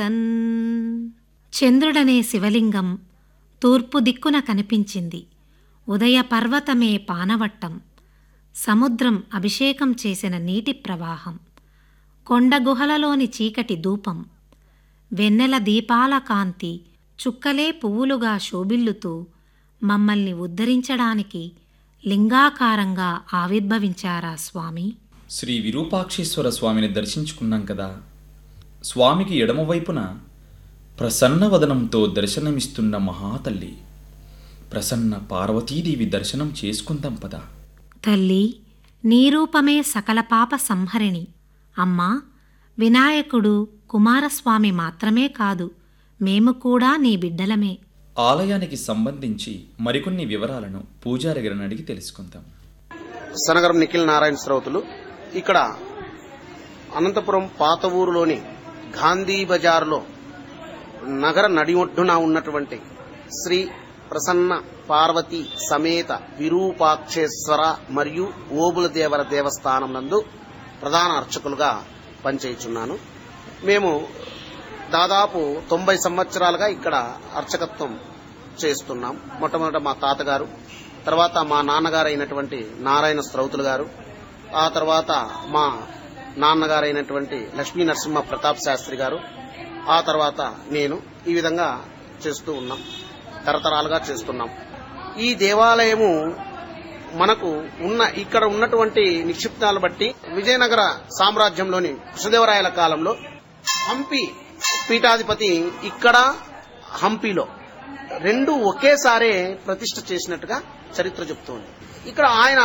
తన్ చంద్రుడనే శివలింగం తూర్పు దిక్కున కనిపించింది ఉదయ పర్వతమే పానవట్టం సముద్రం అభిషేకం చేసిన నీటి ప్రవాహం కొండ గుహలలోని చీకటి ధూపం వెన్నెల దీపాల కాంతి చుక్కలే పువ్వులుగా శోభిల్లుతూ మమ్మల్ని ఉద్ధరించడానికి లింగాకారంగా ఆవిర్భవించారా స్వామి శ్రీ విరూపాక్షేశ్వర స్వామిని దర్శించుకున్నాం కదా స్వామికి ఎడమవైపున ప్రసన్నవదనంతో దర్శనమిస్తున్న మహాతల్లి ప్రసన్న పార్వతీదేవి దర్శనం చేసుకుందాం పదా తల్లి నీ రూపమే సకల పాప సంహరిణి అమ్మా వినాయకుడు కుమారస్వామి మాత్రమే కాదు మేము కూడా నీ బిడ్డలమే ఆలయానికి సంబంధించి మరికొన్ని వివరాలను పూజారి గారిని అడిగి తెలుసుకుందాం సనగరం నిఖిల్ నారాయణ శ్రౌతులు ఇక్కడ అనంతపురం పాత ఊరులోని గాంధీ బజార్లో నగర నడి ఒడ్డున ఉన్నటువంటి శ్రీ ప్రసన్న పార్వతి సమేత విరూపాక్షేశ్వర మరియు ఓబుల దేవర దేవస్థానం నందు ప్రధాన అర్చకులుగా పనిచేయుచున్నాను మేము దాదాపు తొంభై సంవత్సరాలుగా ఇక్కడ అర్చకత్వం చేస్తున్నాం మొట్టమొదట మా తాతగారు తర్వాత మా నాన్నగారు అయినటువంటి నారాయణ స్త్రౌతులు గారు ఆ తర్వాత మా నాన్నగారు అయినటువంటి లక్ష్మీ నరసింహ ప్రతాప్ శాస్త్రి గారు ఆ తర్వాత నేను ఈ విధంగా చేస్తూ ఉన్నాం తరతరాలుగా చేస్తున్నాం ఈ దేవాలయము మనకు ఉన్న ఇక్కడ ఉన్నటువంటి నిక్షిప్తాలు బట్టి విజయనగర సామ్రాజ్యంలోని కృష్ణదేవరాయల కాలంలో హంపి పీఠాధిపతి ఇక్కడ హంపిలో రెండు ఒకేసారే ప్రతిష్ఠ చేసినట్టుగా చరిత్ర చెప్తోంది ఇక్కడ ఆయన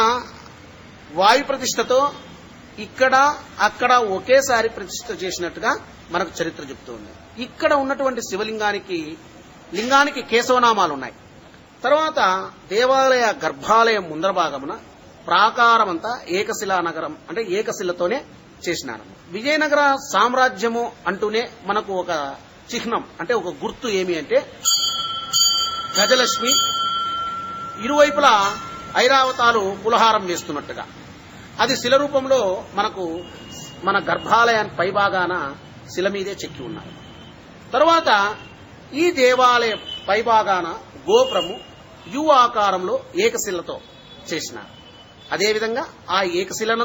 వాయు ప్రతిష్టతో ఇక్కడ అక్కడ ఒకేసారి ప్రతిష్ఠ చేసినట్టుగా మనకు చరిత్ర చెప్తోంది ఇక్కడ ఉన్నటువంటి శివలింగానికి లింగానికి కేశవనామాలు ఉన్నాయి తర్వాత దేవాలయ గర్భాలయం ముందర భాగమున ప్రాకారమంతా ఏకశిలా నగరం అంటే ఏకశిలతోనే చేసినారు విజయనగర సామ్రాజ్యము అంటూనే మనకు ఒక చిహ్నం అంటే ఒక గుర్తు ఏమి అంటే గజలక్ష్మి ఇరువైపులా ఐరావతాలు పులహారం వేస్తున్నట్టుగా అది శిల రూపంలో మనకు మన గర్భాలయాన్ని పైభాగాన శిల మీదే చెక్కి ఉన్నారు తరువాత ఈ దేవాలయం పైభాగాన గోపురము యు ఆకారంలో ఏకశిలతో చేసినారు అదేవిధంగా ఆ ఏకశిలను